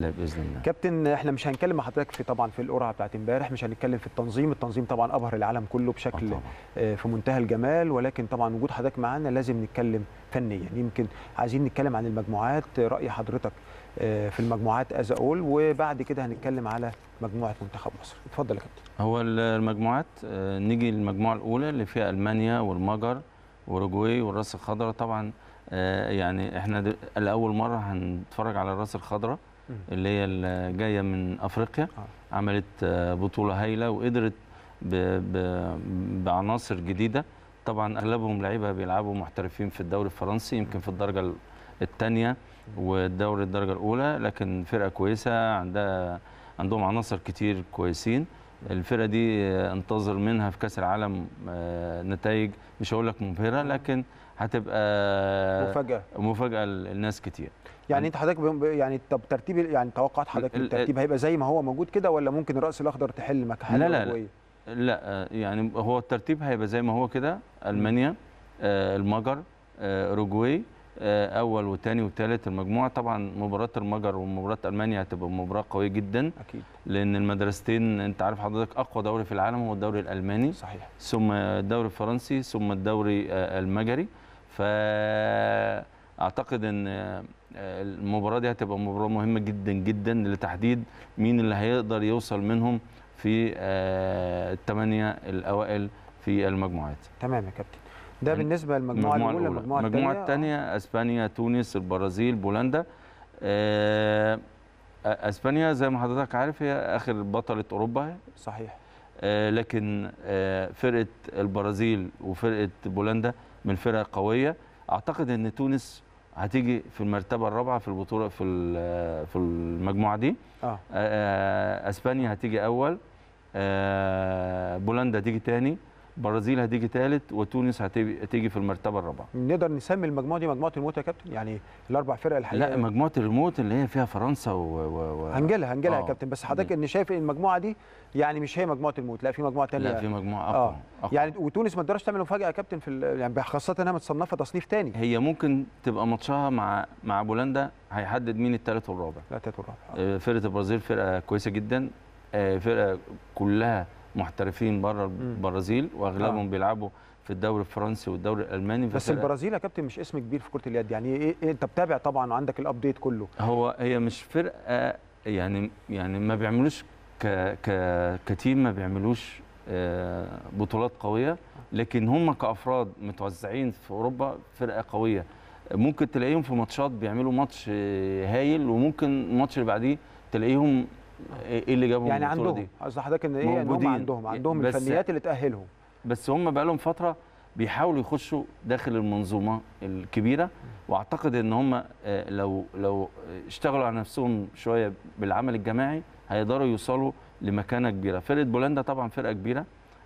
باذن الله كابتن احنا مش هنتكلم مع حضرتك في طبعا في القرعه بتاعت امبارح مش هنتكلم في التنظيم التنظيم طبعا ابهر العالم كله بشكل طبعاً. آه، في منتهى الجمال ولكن طبعا وجود حضرتك معانا لازم نتكلم فنيا يمكن عايزين نتكلم عن المجموعات راي حضرتك آه، في المجموعات از اول وبعد كده هنتكلم على مجموعه منتخب مصر اتفضل يا كابتن هو المجموعات آه، نيجي للمجموعه الاولى اللي فيها المانيا والمجر واوروجواي والراس الخضراء طبعا آه، يعني احنا د- لاول مره هنتفرج على الراس الخضراء مم. اللي هي اللي جايه من افريقيا آه. عملت آه، بطوله هايله وقدرت ب... ب... بعناصر جديده طبعا اغلبهم لعيبه بيلعبوا محترفين في الدوري الفرنسي يمكن في الدرجه الثانيه والدوري الدرجه الاولى لكن فرقه كويسه عندها عندهم عناصر كتير كويسين الفرقه دي آه، انتظر منها في كاس العالم آه، نتائج مش هقول لك مبهره لكن هتبقى مفاجاه مفاجاه للناس كتير يعني انت حضرتك ب- يعني طب ترتيب يعني توقعات حضرتك ال- الترتيب هيبقى زي ما هو موجود كده ولا ممكن الراس الاخضر تحل مكان لا، لا، لا. أوروجواي؟ لا آه، يعني هو الترتيب هيبقى زي ما هو كده المانيا آه، المجر آه، اوروجواي آه، اول وثاني وثالث المجموعه طبعا مباراه المجر ومباراه المانيا هتبقى مباراه قويه جدا اكيد لان المدرستين انت عارف حضرتك اقوى دوري في العالم هو الدوري الالماني صحيح ثم الدوري الفرنسي ثم الدوري آه، المجري فاعتقد ان آه، المباراه دي هتبقى مباراه مهمه جدا جدا لتحديد مين اللي هيقدر يوصل منهم في آه، الثمانيه الاوائل في المجموعات تمام يا كابتن ده يعني بالنسبه للمجموعه الاولى المجموعه المجموعه الثانيه الثانيه اسبانيا تونس البرازيل بولندا آه، اسبانيا زي ما حضرتك عارف هي اخر بطله اوروبا صحيح آه، لكن آه، فرقه البرازيل وفرقه بولندا من فرق قويه اعتقد ان تونس هتيجي في المرتبه الرابعه في البطوله في ال- في المجموعه دي اه آه، اسبانيا هتيجي اول آه، بولندا هتيجي تاني البرازيل هتيجي تالت وتونس هتيجي هتيجي في المرتبه الرابعه نقدر نسمي المجموعه دي مجموعه الموت يا كابتن يعني الاربع فرق الحقيقه لا مجموعه الريموت اللي هي فيها فرنسا و, و... و... هنجيلها هنجيلها يا آه. كابتن بس حضرتك ان شايف ان المجموعه دي يعني مش هي مجموعه الموت لا في مجموعه ثانيه لا في مجموعه اقوى, اه أقوى. يعني وتونس ما تقدرش تعمل مفاجاه يا كابتن في ال- يعني خاصه انها متصنفه تصنيف ثاني هي ممكن تبقى ماتشها مع مع بولندا هيحدد مين الثالث والرابع لا تاتوا الرابع آه، فرقه البرازيل فرقه كويسه جدا آه، فرقه كلها محترفين بره البرازيل واغلبهم بيلعبوا في الدوري الفرنسي والدوري الالماني بس ففرقة- البرازيل يا كابتن مش اسم كبير في كره اليد يعني ايه إيه انت بتابع طبعا وعندك الابديت كله هو هي مش فرقه يعني يعني ما بيعملوش ك ك كتيم ما بيعملوش آه، بطولات قويه لكن هم كافراد متوزعين في اوروبا فرقه قويه ممكن تلاقيهم في ماتشات بيعملوا ماتش آه، هايل وممكن الماتش اللي بعديه تلاقيهم ايه اللي جابهم يعني البطولة عندهم دي قصد حضرتك ان ايه ان هم موجودين. عندهم عندهم بس- الفنيات اللي تاهلهم بس هم بقى لهم فتره بيحاولوا يخشوا داخل المنظومه الكبيره واعتقد ان هم آه، لو لو اشتغلوا على نفسهم شويه بالعمل الجماعي هيقدروا يوصلوا لمكانه كبيره فرقه بولندا طبعا فرقه كبيره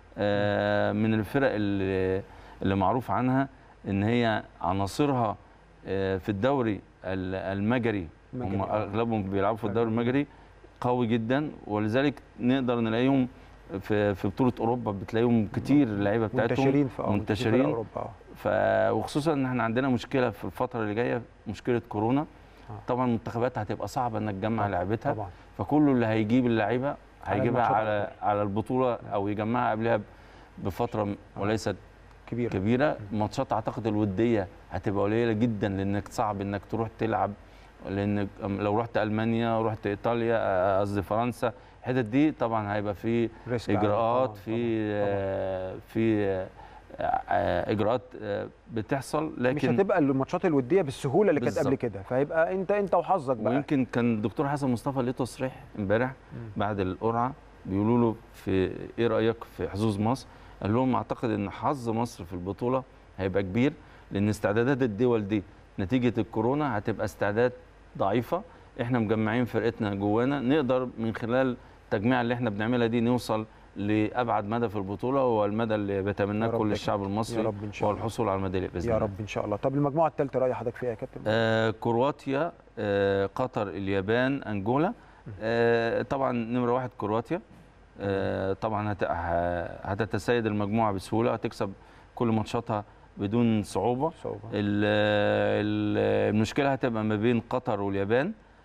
آه، من الفرق اللي اللي معروف عنها ان هي عناصرها آه، في الدوري ال- المجري هم المجري، آه. اغلبهم بيلعبوا في الدوري المجري قوي جدا ولذلك نقدر نلاقيهم في في بطوله اوروبا بتلاقيهم كتير اللعيبه بتاعتهم منتشرين في آه، في منتشرين اوروبا آه. ف وخصوصا ان احنا عندنا مشكله في الفتره اللي جايه مشكله كورونا آه. طبعا المنتخبات هتبقى صعبه انك تجمع آه، لعيبتها طبعا فكله اللي هيجيب اللعيبه على هيجيبها الماتشات على على البطوله او يجمعها قبلها بفتره م- وليست كبير كبيره ماتشات اعتقد الوديه هتبقى قليله جدا لانك صعب انك تروح تلعب لان لو رحت المانيا رحت ايطاليا آه، قصدي فرنسا الحتت دي طبعا هيبقى في ريسك عالي اجراءات طبعاً، في طبعاً، آه، في آه، آه، اجراءات آه، بتحصل مش لكن هتبقى الماتشات الوديه بالسهوله اللي كانت قبل بالظبط. كده فهيبقى انت انت وحظك بقى ويمكن كان الدكتور حسن مصطفى ليه تصريح امبارح بعد القرعه بيقولوا له في ايه رايك في حظوظ مصر؟ قال لهم اعتقد ان حظ مصر في البطوله هيبقى كبير لان استعدادات الدول دي نتيجه الكورونا هتبقى استعداد ضعيفه احنا مجمعين فرقتنا جوانا نقدر من خلال التجميع اللي احنا بنعملها دي نوصل لابعد مدى في البطوله هو المدى اللي بيتمناه يا رب كل يا الشعب كابتن. المصري يا رب إن شاء هو الله. الحصول على الميداليه باذن يا الله رب ان شاء الله طب المجموعه الثالثه راي حضرتك فيها يا كابتن آه كرواتيا آه قطر اليابان انجولا آه طبعا نمره واحد كرواتيا آه طبعا هت- ه- هتتسيد المجموعه بسهوله هتكسب كل ماتشاتها بدون صعوبه صعوبه ال- ال- المشكله هتبقى ما بين قطر واليابان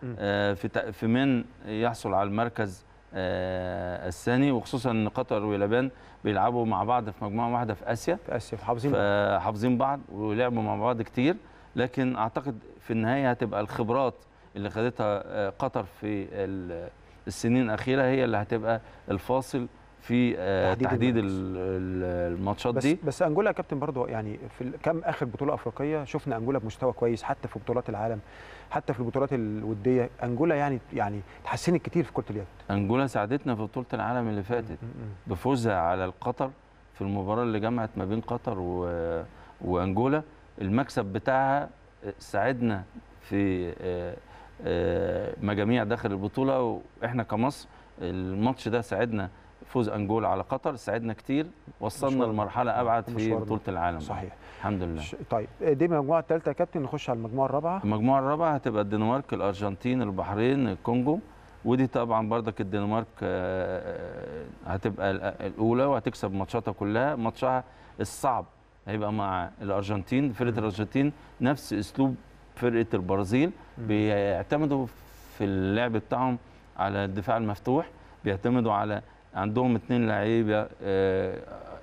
مم. آه، في تق- في من يحصل على المركز آه، الثاني وخصوصا ان قطر واليابان بيلعبوا مع بعض في مجموعه واحده في اسيا في اسيا حافظين بقى. فحافظين بعض ولعبوا مع بعض كتير لكن اعتقد في النهايه هتبقى الخبرات اللي خدتها آه، قطر في ال- السنين الاخيره هي اللي هتبقى الفاصل في آه، تحديد تحديد المركز. ال- ال- الماتشات بس دي بس انجولا يا كابتن برضه يعني في ال- كم اخر بطوله افريقيه شفنا انجولا بمستوى كويس حتى في بطولات العالم حتى في البطولات الوديه انجولا يعني يعني اتحسنت كتير في كره اليد انجولا ساعدتنا في بطوله العالم اللي فاتت بفوزها على القطر في المباراه اللي جمعت ما بين قطر و... وانجولا المكسب بتاعها ساعدنا في آه، آه، مجاميع داخل البطوله واحنا كمصر الماتش ده ساعدنا فوز انجولا على قطر ساعدنا كتير وصلنا مشوار. لمرحله ابعد في مشوار. بطوله العالم صحيح الحمد لله ش- طيب دي المجموعه الثالثه يا كابتن نخش على المجموعه الرابعه المجموعه الرابعه هتبقى الدنمارك الارجنتين البحرين الكونجو ودي طبعا بردك الدنمارك آه، هتبقى الأ- الاولى وهتكسب ماتشاتها كلها ماتشها الصعب هيبقى مع الارجنتين فرقه الارجنتين نفس اسلوب فرقه البرازيل بيعتمدوا في اللعب بتاعهم على الدفاع المفتوح بيعتمدوا على عندهم اتنين لعيبه آه،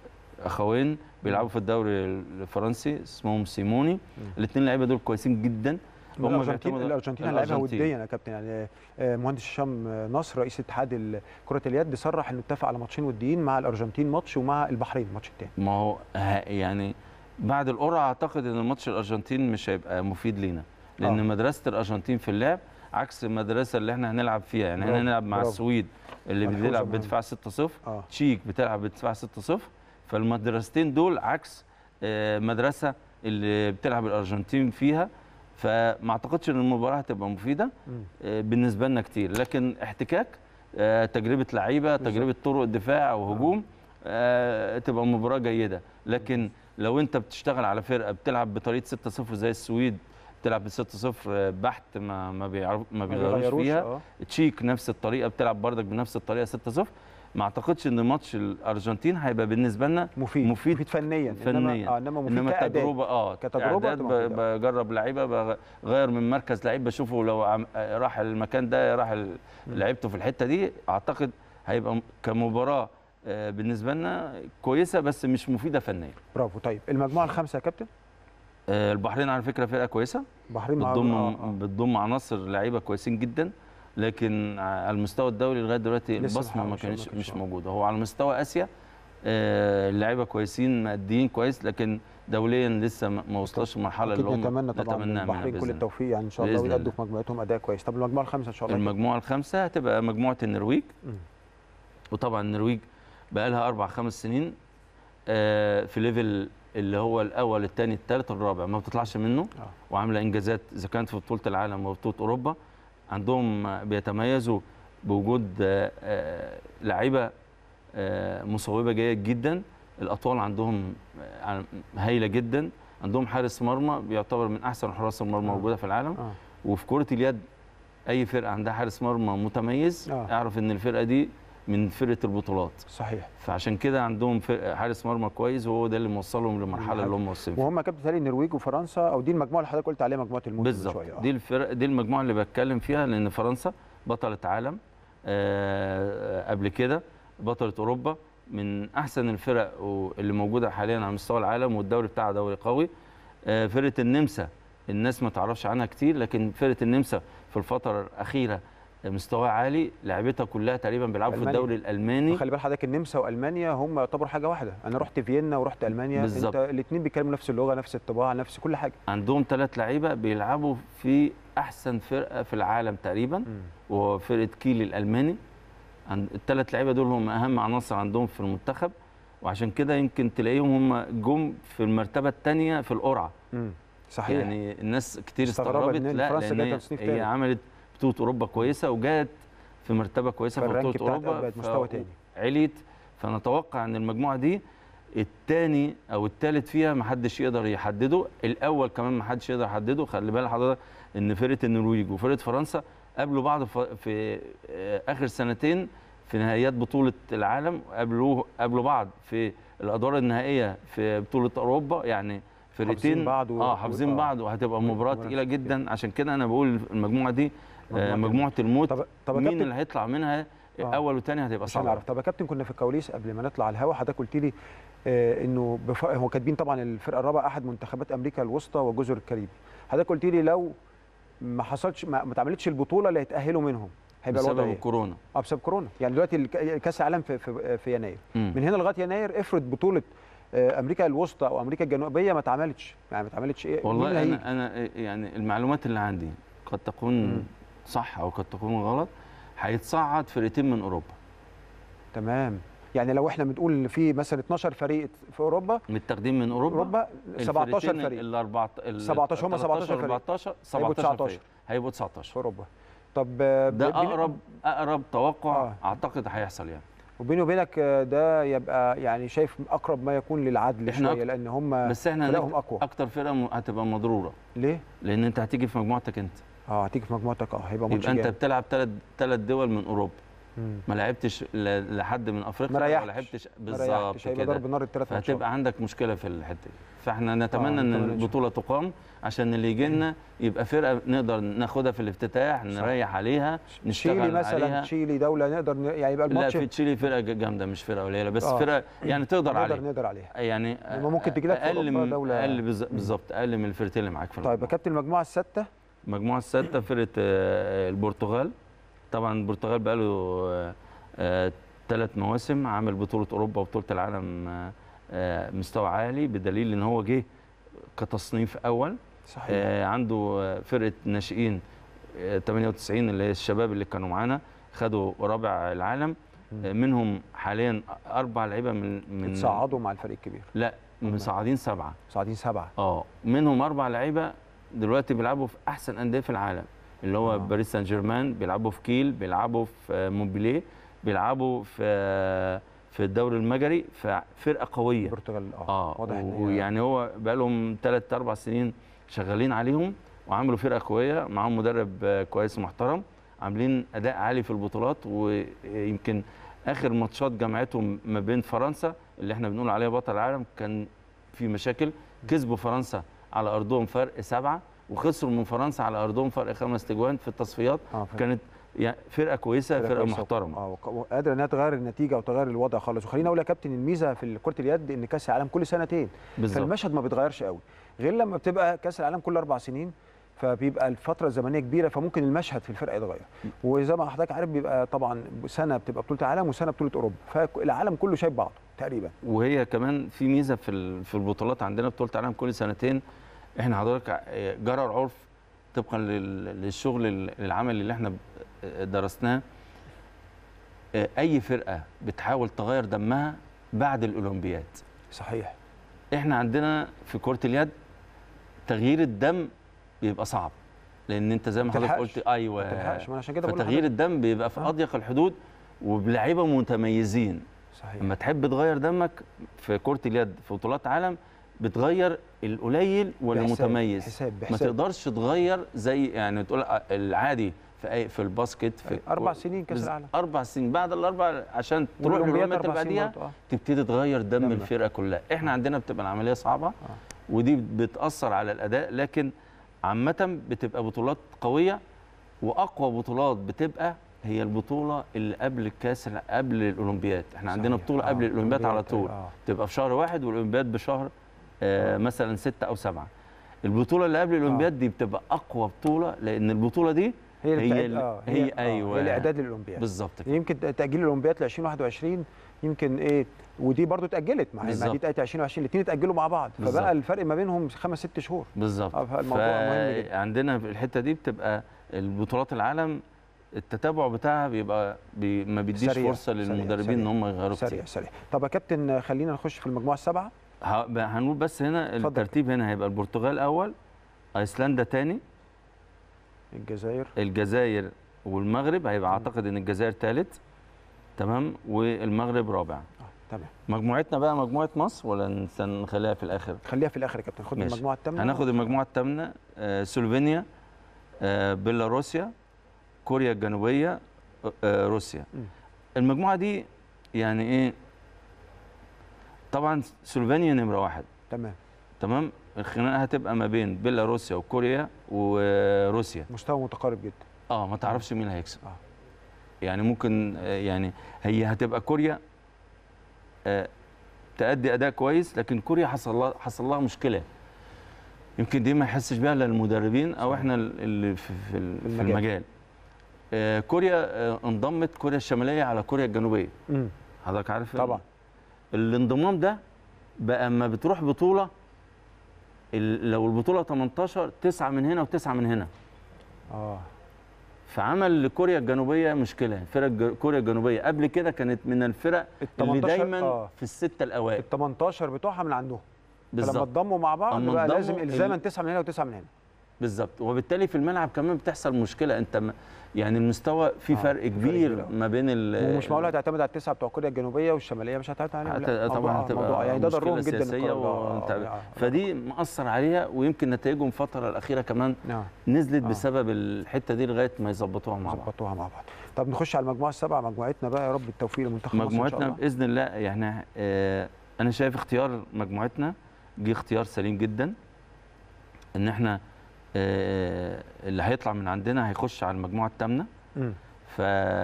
اخوين بيلعبوا في الدوري الفرنسي اسمهم سيموني الاثنين لعيبه دول كويسين جدا هم الارجنتين بيعتمدوا- الارجنتين هنلعبها الأرجنتين. وديا يا كابتن يعني آه، مهندس هشام آه، نصر رئيس اتحاد ال- كره اليد صرح انه اتفق على ماتشين وديين مع الارجنتين ماتش ومع البحرين الماتش الثاني ما هو ه- يعني بعد القرعه اعتقد ان الماتش الارجنتين مش هيبقى مفيد لينا لان آه. آه. مدرسه الارجنتين في اللعب عكس المدرسه اللي احنا هنلعب فيها يعني برافو، احنا هنلعب مع برافو. السويد اللي ملحوظة بتلعب مهمة. بدفاع 6-0 اه تشيك بتلعب بدفاع 6-0 فالمدرستين دول عكس آه، مدرسه اللي بتلعب الارجنتين فيها فما اعتقدش ان المباراه هتبقى مفيده مم. آه، بالنسبه لنا كتير لكن احتكاك آه، تجربه لعيبه بالظبط. تجربه طرق دفاع او هجوم آه، تبقى مباراه جيده لكن لو انت بتشتغل على فرقه بتلعب بطريقه 6-0 زي السويد بتلعب ب 6-0 بحت ما ما بيعرف ما ما بيغيروش بيغيروش، فيها اه تشيك نفس الطريقه بتلعب بردك بنفس الطريقه 6-0 ما اعتقدش ان ماتش الارجنتين هيبقى بالنسبه لنا مفيد مفيد مفيد فنيا فنيا انما اه انما مفيد انما كأداء. التجربه اه كتجربة إعداد تبقى ب- مفيدة. بجرب لعيبه بغير من مركز لعيب بشوفه لو عم راح المكان ده راح ال- لعيبته في الحته دي اعتقد هيبقى م- كمباراه آه، بالنسبه لنا كويسه بس مش مفيده فنيا برافو طيب المجموعه الخامسه يا كابتن آه، البحرين على فكره فرقه كويسه البحرين مع بتضم آه، آه. بتضم عناصر لعيبه كويسين جدا لكن على المستوى الدولي لغايه دلوقتي لسه البصمه ما مش- ما كانتش كانش مش واضح. موجوده هو على مستوى اسيا آه، اللعيبه كويسين ماديين كويس لكن دوليا لسه ما ما وصلش المرحله اكيد اللي هم نتمنى طبعا نتمناها منها البحرين بإذن كل الله. التوفيق يعني ان شاء الله بإذن ويأدوا الله. في مجموعتهم اداء كويس طب المجموعه الخامسه ان شاء الله المجموعه الخامسه هتبقى مجموعه النرويج مم. وطبعا النرويج بقى لها اربع خمس سنين آه، في ليفل اللي هو الاول الثاني الثالث الرابع ما بتطلعش منه آه. وعامله انجازات اذا كانت في بطوله العالم وبطوله اوروبا عندهم آه، بيتميزوا بوجود آه، آه، لعيبه آه، مصوبه جيد جدا الاطوال عندهم آه، هايله جدا عندهم حارس مرمى بيعتبر من احسن حراس المرمى آه. موجوده في العالم اه وفي كره اليد اي فرقه عندها حارس مرمى متميز آه. اعرف ان الفرقه دي من فرقه البطولات صحيح فعشان كده عندهم فرقة حارس مرمى كويس وهو ده اللي موصلهم للمرحله اللي هم واصلين فيها وهم كابتن تالي النرويج وفرنسا او دي المجموعه اللي حضرتك قلت عليها مجموعه الموت من بالظبط شويه آه. دي الفرق دي المجموعه اللي بتكلم فيها لان فرنسا بطله عالم آه، قبل كده بطله اوروبا من احسن الفرق و- اللي موجوده حاليا على مستوى العالم والدوري بتاعها دوري قوي آه، فرقه النمسا الناس ما تعرفش عنها كتير لكن فرقه النمسا في الفتره الاخيره مستواها عالي لعبتها كلها تقريبا بيلعبوا في ألمانيا. الدوري الالماني خلي بال حضرتك النمسا والمانيا هم يعتبروا حاجه واحده انا رحت فيينا ورحت المانيا بالظبط. انت الاثنين بيتكلموا نفس اللغه نفس الطباع نفس كل حاجه عندهم ثلاث لعيبه بيلعبوا في احسن فرقه في العالم تقريبا وهو فرقه كيل الالماني عند الثلاث لعيبه دول هم اهم عناصر عندهم في المنتخب وعشان كده يمكن تلاقيهم هم جم في المرتبه الثانيه في القرعه امم صحيح يعني يعني الناس كتير استغربت استغربت إن لا فرنسا لان جاية هي, تصنيف هي تاني. عملت بطوله اوروبا كويسه وجات في مرتبه كويسه في فالرانك بطوله بتاعتها اوروبا بقت مستوى ف- تاني. عليت فنتوقع ان المجموعه دي الثاني او الثالث فيها ما حدش يقدر يحدده الاول كمان ما حدش يقدر يحدده خلي بالك حضرتك ان فرقه النرويج وفرقه فرنسا قابلوا بعض ف- في آه، اخر سنتين في نهائيات بطوله العالم قابلوه قابلوا بعض في الادوار النهائيه في بطوله اوروبا يعني فرقتين بعض و- اه حافظين و- آه. بعض وهتبقى مباراه مباراة تقيله جدا عشان كده انا بقول المجموعه دي آه، مجموعه الموت طب طب يا مين كابتن اللي هيطلع منها آه. اول وثاني هتبقى مش صعبه هنعرف طب يا كابتن كنا في الكواليس قبل ما نطلع على الهوا حضرتك قلت لي آه انه بف... هو كاتبين طبعا الفرقه الرابعه احد منتخبات امريكا الوسطى وجزر الكاريبي حضرتك قلت لي لو ما حصلش ما, ما اتعملتش البطوله اللي هيتاهلوا منهم هيبقى الوضع بسبب ايه؟ الكورونا اه بسبب كورونا يعني دلوقتي الك- كاس العالم في, في, في يناير مم. من هنا لغايه يناير افرض بطوله آه، امريكا الوسطى او امريكا الجنوبيه ما اتعملتش يعني ما اتعملتش ايه مين والله اللي هيجي؟ انا انا يعني المعلومات اللي عندي قد تكون مم. صح او قد تكون غلط هيتصعد فرقتين من اوروبا تمام يعني لو احنا بنقول ان في مثلا 12 فريق في اوروبا متاخدين من اوروبا اوروبا 17 الفرقتين فريق ال 14 17 هم 17 فريق. 14 هيبقوا 17 19. فريق هيبقوا في 19 اوروبا طب آه، ده بين- اقرب اقرب توقع آه. اعتقد هيحصل يعني وبيني وبينك آه، ده يبقى يعني شايف اقرب ما يكون للعدل إحنا شويه أك- لان هم بس احنا فرقهم هنك- اقوى اكتر فرقه م- هتبقى مضروره ليه؟ لان انت هتيجي في مجموعتك انت اه هتيجي في مجموعتك اه هيبقى ماتش يبقى انت جامد. بتلعب ثلاث ثلاث دول من اوروبا مم. ما لعبتش ل- لحد من افريقيا ما ولا ريحتش. لعبتش ما بالظبط ريحتش هيبقى كده ضرب نار الثلاث ماتشات فهتبقى عندك مشكله في الحته دي فاحنا نتمنى آه، ان نتمنى إن شاء البطوله تقام عشان اللي يجي لنا يبقى فرقه نقدر ناخدها في الافتتاح نريح عليها نشتغل تشيلي مثلا عليها تشيلي دوله نقدر ن- يعني يبقى لا الماتش في تشيلي فرقه ج- جامده مش فرقه قليله بس آه. فرقه يعني تقدر نقدر عليها نقدر عليها يعني لما ممكن تجي لك في اقل أوروبا من دولة- اقل بالز- بالظبط اقل من الفرقتين اللي معاك في طيب يا المجموعة. كابتن المجموعه السادسه المجموعه السادسه فرقه آه، البرتغال طبعا البرتغال بقى له ثلاث مواسم عامل بطوله اوروبا وبطوله العالم آه، آه، مستوى عالي بدليل ان هو جه كتصنيف اول صحيح آه، عنده آه، فرقه ناشئين آه، 98 اللي هي الشباب اللي كانوا معانا خدوا رابع العالم آه، منهم حاليا اربع لعيبه من من تصعدوا مع الفريق الكبير لا مصعدين سبعه صاعدين سبعه اه منهم اربع لعيبه دلوقتي بيلعبوا في احسن انديه في العالم اللي هو آه. باريس سان جيرمان بيلعبوا في كيل بيلعبوا في آه، مونبليه بيلعبوا في آه، في الدوري المجري ففرقه قويه البرتغال اه اه واضح ان هي ويعني هو بقى لهم ثلاث اربع سنين شغالين عليهم وعملوا فرقه قويه معاهم مدرب آه، كويس محترم عاملين اداء عالي في البطولات ويمكن اخر ماتشات جمعتهم ما بين فرنسا اللي احنا بنقول عليها بطل العالم كان في مشاكل كسبوا فرنسا على ارضهم فرق سبعه وخسروا من فرنسا على ارضهم فرق خمس تجوان في التصفيات اه فعلا. كانت يعني فرقه كويسه فرقه, كويسة. محترمه اه وق- وقادره انها تغير النتيجه وتغير الوضع خالص وخليني اقول يا كابتن الميزه في كره اليد ان كاس العالم كل سنتين بالظبط فالمشهد ما بيتغيرش قوي غير لما بتبقى كاس العالم كل اربع سنين فبيبقى الفتره الزمنيه كبيره فممكن المشهد في الفرقه يتغير وزي ما حضرتك عارف بيبقى طبعا سنه بتبقى بطوله عالم وسنه بطوله اوروبا فالعالم كله شايف بعضه تقريبا وهي كمان في ميزه في ال- في البطولات عندنا بطوله العالم كل سنتين احنا حضرتك ع- جرى العرف طبقا لل- للشغل ال- العمل اللي احنا ب- درسناه اه، اي فرقه بتحاول تغير دمها بعد الاولمبياد صحيح احنا عندنا في كره اليد تغيير الدم بيبقى صعب لان انت زي ما حضرتك تلحقش. قلت ايوه ما تلحقش ما انا عشان كده بقول فتغيير لحضرتك. الدم بيبقى في آه. اضيق الحدود وبلعيبه متميزين صحيح لما تحب تغير دمك في كرة اليد في بطولات عالم بتغير القليل ولا بحساب- متميز بحساب ما بحساب تقدرش تغير زي يعني تقول العادي في أي في الباسكت في اربع سنين كاس بز- العالم اربع سنين بعد الاربع عشان تروح والأولمبياد للاولمبياد اللي أربع سنين بعديها برضه، آه. تبتدي تغير دم دمك. الفرقه كلها احنا عندنا بتبقى العمليه صعبه ودي بتاثر على الاداء لكن عامه بتبقى بطولات قويه واقوى بطولات بتبقى هي البطوله اللي قبل الكاس قبل الاولمبياد احنا عندنا صحيح. بطوله آه، قبل الاولمبياد على الأولمبياد، طول آه. تبقى في شهر واحد والاولمبياد بشهر آه مثلا ستة او سبعة البطوله اللي قبل الاولمبياد دي بتبقى اقوى بطوله لان البطوله دي هي اللي هي بتاعت- ال- آه هي آه، أيوة. هي الاعداد للاولمبياد بالظبط كده يمكن تاجيل الاولمبياد ل 2021 يمكن ايه ودي برضو اتاجلت مع ما بالظبط. دي اتاجلت 2020 الاثنين اتاجلوا مع بعض بالظبط. فبقى الفرق ما بينهم خمس ست شهور بالظبط آه، فالموضوع مهم جدا. عندنا في الحته دي بتبقى البطولات العالم التتابع بتاعها بيبقى بي ما بيديش سريع، فرصه سريع، للمدربين ان سريع. هم يغيروا سريع كتير سريع طب يا كابتن خلينا نخش في المجموعه السبعه ه- ب- هنقول بس هنا اتفضل. الترتيب هنا هيبقى البرتغال اول ايسلندا تاني الجزائر الجزائر والمغرب هيبقى اعتقد ان الجزائر ثالث تمام والمغرب رابع آه، تمام مجموعتنا بقى مجموعه مصر ولا نس- نخليها في الاخر خليها في الاخر يا كابتن خد ماشي. المجموعه الثامنه هناخد المجموعه الثامنه آه سلوفينيا آه بيلاروسيا كوريا الجنوبيه آه روسيا مم. المجموعه دي يعني ايه طبعا سلوفينيا نمره واحد تمام تمام الخناقه هتبقى ما بين بيلاروسيا وكوريا وروسيا مستوى متقارب جدا اه ما تعرفش مين اللي هيكسب آه. يعني ممكن آه، يعني هي هتبقى كوريا آه، تأدي اداء كويس لكن كوريا حصل لها حصل لها مشكله يمكن دي ما يحسش بيها الا المدربين او صحيح. احنا اللي في, في, ال- في المجال. المجال آه، كوريا آه، انضمت كوريا الشماليه على كوريا الجنوبيه مم. حضرتك عارف ال- طبعا الانضمام ده بقى اما بتروح بطوله ال- لو البطوله 18 تسعه من هنا وتسعه من هنا اه فعمل لكوريا الجنوبيه مشكله فرق الج- كوريا الجنوبيه قبل كده كانت من الفرق ال اللي 18 دايما آه. في السته الاوائل ال 18 بتوعها من عندهم فلما بالظبط اتضموا مع بعض أما بقى انضموا لازم ال- الزاما تسعه من هنا وتسعه من هنا بالظبط وبالتالي في الملعب كمان بتحصل مشكله انت م- يعني المستوى في آه، فرق في فرق كبير كبير أوي. ما بين ال ومش معقول هتعتمد على التسعه بتوع كوريا الجنوبيه والشماليه مش هتعتمد عليهم هت- لا، طبعا موضوع- هتبقى موضوع يعني ده مشكلة ضرهم جدا سياسية القرار ده. آه، وانت- آه، آه. فدي مأثر عليها ويمكن نتائجهم الفتره الاخيره كمان نعم نزلت آه. بسبب الحته دي لغايه ما يظبطوها مع بعض ظبطوها مع بعض طب نخش على المجموعه السبعه مجموعتنا بقى يا رب التوفيق لمنتخب مصر إن شاء مجموعتنا الله. باذن الله يعني آه انا شايف اختيار مجموعتنا جه اختيار سليم جدا ان احنا آه اللي هيطلع من عندنا هيخش على المجموعه الثامنه مم. ف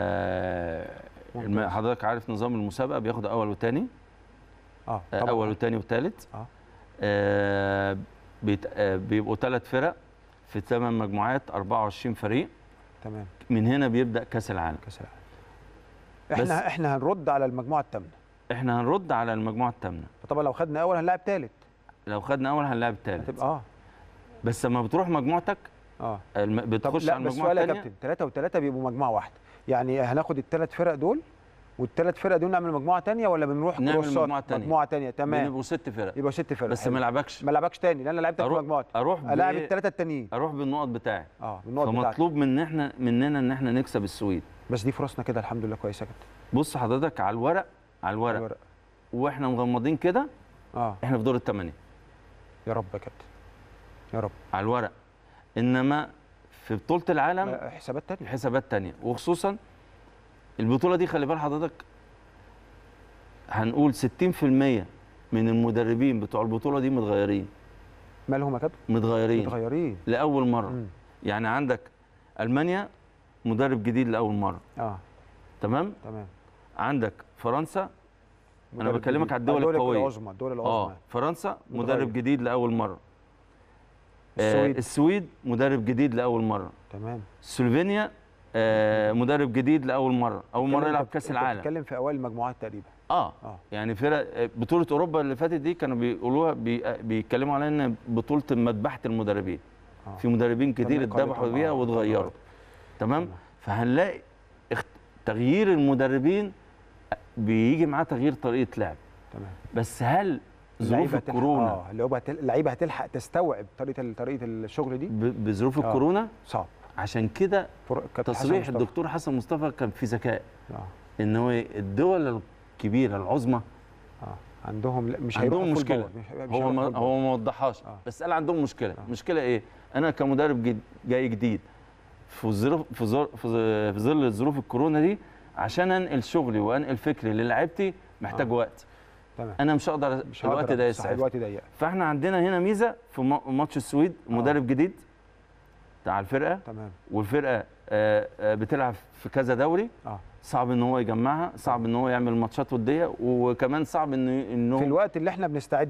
الم- حضرتك عارف نظام المسابقه بياخد اول وثاني اه آه، طبعا اول وثاني وثالث آه. آه بيت- آه، بيبقوا ثلاث فرق في ثمان مجموعات 24 فريق تمام من هنا بيبدا كاس العالم كاس العالم احنا احنا هنرد على المجموعه الثامنه احنا هنرد على المجموعه الثامنه فطبعا لو خدنا اول هنلاعب ثالث لو خدنا اول هنلاعب الثالث هتبقى اه بس لما بتروح مجموعتك اه الم... طب بتخش لا على بس المجموعه سؤال يا الثانيه كابتن ثلاثه وثلاثه بيبقوا مجموعه واحده يعني هناخد الثلاث فرق دول والثلاث فرق دول نعمل مجموعه ثانيه ولا بنروح نعمل كروسات مجموعة تانية. مجموعه ثانيه تمام بنبقوا ست فرق يبقى ست فرق بس حلو. ما لعبكش ما لعبكش تاني لان انا لعبتك في اروح مجموعتي اروح ب... الاعب الثلاثه التانيين اروح بالنقط بتاعي اه بالنقط بتاعتي فمطلوب من احنا مننا ان احنا نكسب السويد بس دي فرصنا كده الحمد لله كويسه يا كابتن بص حضرتك على الورق على الورق الورق. واحنا مغمضين كده اه احنا في دور الثمانيه يا رب يا كابتن يا رب على الورق انما في بطوله العالم آه، حسابات تانية حسابات تانية وخصوصا البطوله دي خلي بال حضرتك هنقول 60% من المدربين بتوع البطوله دي متغيرين مالهم يا كابتن متغيرين متغيرين لاول مره مم. يعني عندك المانيا مدرب جديد لاول مره اه تمام تمام عندك فرنسا أنا مدرب بكلمك جديد. على الدول آه، القوية. العظمى الدول اه العظمى فرنسا متغير. مدرب جديد لاول مره آه السويد السويد مدرب جديد لاول مره تمام سلوفينيا آه مدرب جديد لاول مره اول مره بتتكلم- يلعب أنت- كاس أنت العالم بتتكلم في اوائل المجموعات تقريبا اه اه يعني فرق آه، بطوله اوروبا اللي فاتت دي كانوا بيقولوها بي آه، بيتكلموا عليها ان بطوله مذبحه المدربين آه. في مدربين كتير تم اتذبحوا إقالتهم، بيها آه، واتغيروا تمام. تمام تمام. فهنلاقي اخت- تغيير المدربين بيجي معاه تغيير طريقه لعب تمام بس هل ظروف اللعيبة هتلحق- الكورونا اه اللعيبه هتل- اللعيبه هتلحق تستوعب طريقه طريقه الشغل دي ب- بظروف آه. الكورونا صعب عشان كده فر- كابتن حسن تصريح مصطفى. الدكتور حسن مصطفى كان في ذكاء اه ان هو الدول الكبيره العظمى اه عندهم لا مش عندهم هيروحوا full مشكله power، مش- مش هو هيروحوا ما full هو ما وضحهاش آه. بس قال عندهم مشكله آه. مشكله ايه انا كمدرب جد- جاي جديد في ظروف في ظل في ظل- في ظل ظروف الكورونا دي عشان انقل شغلي وانقل فكري للاعيبتي محتاج آه. وقت تمام انا مش هقدر مش الوقت هقدر- ده صح، يسعف الوقت ضيق فاحنا عندنا هنا ميزه في ما- ماتش السويد مدرب جديد بتاع الفرقه تمام والفرقه آه، آه، بتلعب في كذا دوري اه صعب ان هو يجمعها صعب ان هو يعمل ماتشات وديه وكمان صعب ان ان في هو الوقت اللي احنا بنستعد